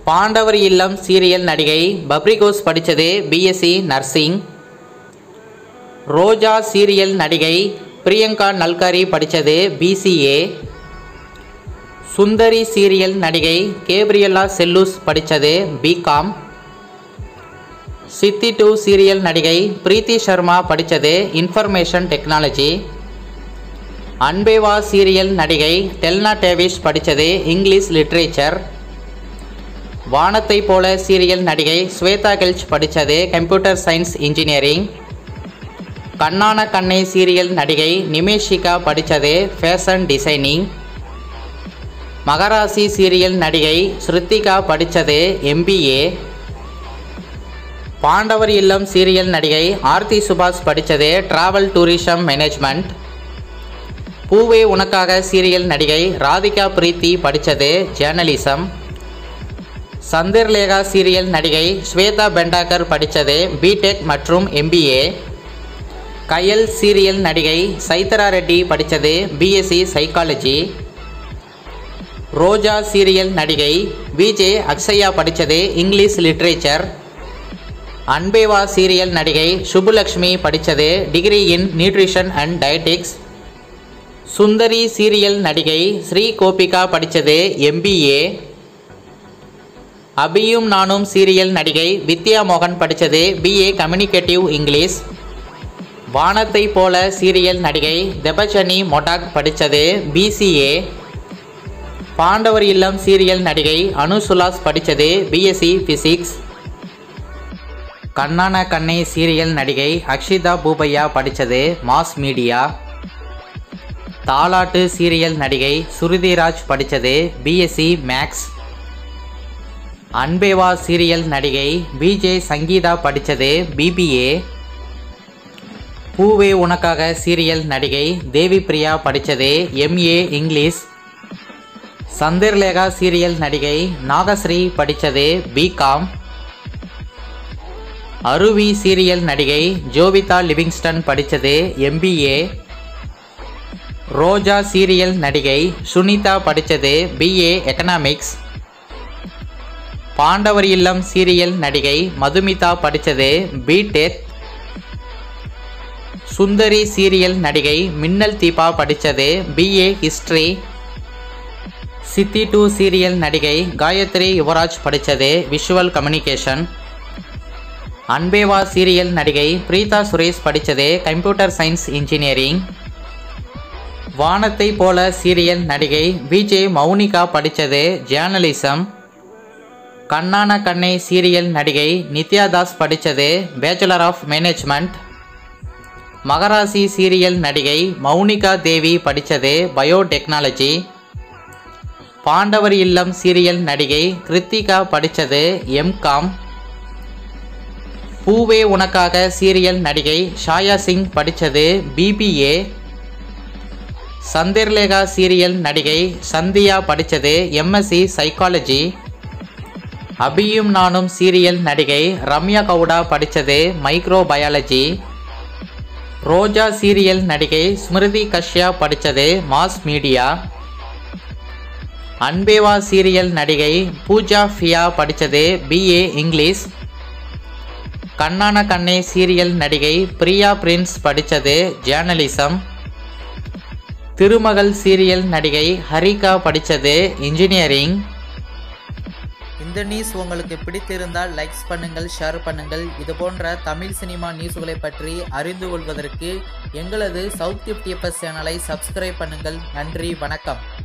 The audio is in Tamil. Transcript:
பாண்டவர் இல்லம் சீரியல் நடிகை பப்ரிகோஸ் படித்தது பிஎஸ்சி நர்சிங் ரோஜா சீரியல் நடிகை பிரியங்கா நல்காரி படித்தது பிசிஏ சுந்தரி சீரியல் நடிகை கேப்ரியல்லா செல்லூஸ் படித்தது பிகாம் சித்தி டூ சீரியல் நடிகை பிரீத்தி சர்மா படித்தது இன்ஃபர்மேஷன் டெக்னாலஜி அன்பேவா சீரியல் நடிகை டெல்னா டேவிஸ் படித்தது English literature Vaanathai Pola serial நடிகை ஸ்வேதா கெல்ச் படித்தது கம்ப்யூட்டர் சயின்ஸ் இன்ஜினியரிங் கண்ணான கண்ணை சீரியல் நடிகை நிமேஷிகா படித்தது ஃபேஷன் டிசைனிங் மகராசி சீரியல் நடிகை ஸ்ருத்திகா படித்தது எம்பிஏ பாண்டவர் இல்லம் சீரியல் நடிகை ஆர்த்தி சுபாஷ் படித்தது டிராவல் டூரிசம் மேனேஜ்மெண்ட் பூவே உனக்காக சீரியல் நடிகை ராதிகா பிரீத்தி படித்தது ஜேர்னலிசம் சந்திரலேகா சீரியல் நடிகை ஸ்வேதா பெண்டாக்கர் படித்தது பிடெக் மற்றும் எம்பிஏ கயல் சீரியல் நடிகை சைத்தரா ரெட்டி படித்தது பிஎஸ்சி சைக்காலஜி ரோஜா சீரியல் நடிகை விஜே அக்ஷயா படித்தது இங்கிலீஷ் லிட்ரேச்சர் அன்பேவா சீரியல் நடிகை சுப்புலக்ஷ்மி படித்தது degree in nutrition and dietetics Sundari serial நடிகை ஸ்ரீ கோபிகா படித்தது எம்பிஏ அபியும் நானும் சீரியல் நடிகை வித்யா மோகன் படித்தது பிஏ கம்யூனிகேட்டிவ் இங்கிலீஷ் வானத்தை போல சீரியல் நடிகை தெபச்சனி மொடாக் படித்தது பிசிஏ பாண்டவர் இல்லம் சீரியல் நடிகை அனு சுலாஸ் படித்தது பிஎஸ்சி ஃபிசிக்ஸ் கண்ணான கண்ணை சீரியல் நடிகை அக்ஷிதா பூபையா படித்தது மாஸ் மீடியா தாலாட்டு சீரியல் நடிகை சுருதிராஜ் படித்தது பிஎஸ்சி மேக்ஸ் அன்பேவா சீரியல் நடிகை பிஜே சங்கீதா படித்தது பிபிஏ பூவே உனக்காக சீரியல் நடிகை தேவி பிரியா படித்தது எம்ஏ இங்கிலீஷ் சந்திரலேகா சீரியல் நடிகை நாகஸ்ரீ படித்தது பிகாம் அருவி சீரியல் நடிகை ஜோவிதா லிவிங்ஸ்டன் படித்தது எம்பிஏ ரோஜா சீரியல் நடிகை சுனிதா படித்தது பிஏ எக்கனாமிக்ஸ் பாண்டவர் இல்லம் சீரியல் நடிகை மதுமிதா படித்தது பிடெக் சுந்தரி சீரியல் நடிகை மின்னல் தீபா படித்தது BA history Chithi two serial நடிகை காயத்ரி யுவராஜ் படித்தது விஷுவல் கம்யூனிகேஷன் அன்பேவா சீரியல் நடிகை பிரீதா சுரேஷ் படித்தது கம்ப்யூட்டர் சயின்ஸ் இன்ஜினியரிங் வானத்தை போல சீரியல் நடிகை விஜே மௌனிகா படித்தது ஜேர்னலிசம் கண்ணான கண்ணை சீரியல் நடிகை நித்யா தாஸ் படித்தது bachelor of management Magarasi serial நடிகை மௌனிகா தேவி படித்தது பயோடெக்னாலஜி பாண்டவர் இல்லம் சீரியல் நடிகை கிருத்திகா படித்தது எம்காம் பூவே உனக்காக சீரியல் நடிகை ஷாயா சிங் படித்தது பிபிஏ சந்திரலேகா சீரியல் நடிகை சந்தியா படித்தது எம்எஸ்சி சைக்காலஜி அபியும் நானும் சீரியல் நடிகை ரம்யா கவுடா படித்தது மைக்ரோ பயாலஜி ரோஜா சீரியல் நடிகை ஸ்மிருதி கஷ்யா படித்தது மாஸ் மீடியா அன்பேவா சீரியல் நடிகை பூஜா ஃபியா படித்தது BA English Kannana Kanne serial நடிகை பிரியா பிரின்ஸ் படித்தது ஜேர்னலிசம் திருமகள் சீரியல் நடிகை ஹரிகா படித்தது இன்ஜினியரிங் இந்த நியூஸ் உங்களுக்கு பிடித்திருந்தால் லைக்ஸ் பண்ணுங்கள் ஷேர் பண்ணுங்கள் இது போன்ற தமிழ் சினிமா நியூஸ்களை பற்றி அறிந்து கொள்வதற்கு எங்களது சவுத் டிப்டிஎஃப்எஸ் சேனலை சப்ஸ்கிரைப் பண்ணுங்கள் நன்றி வணக்கம்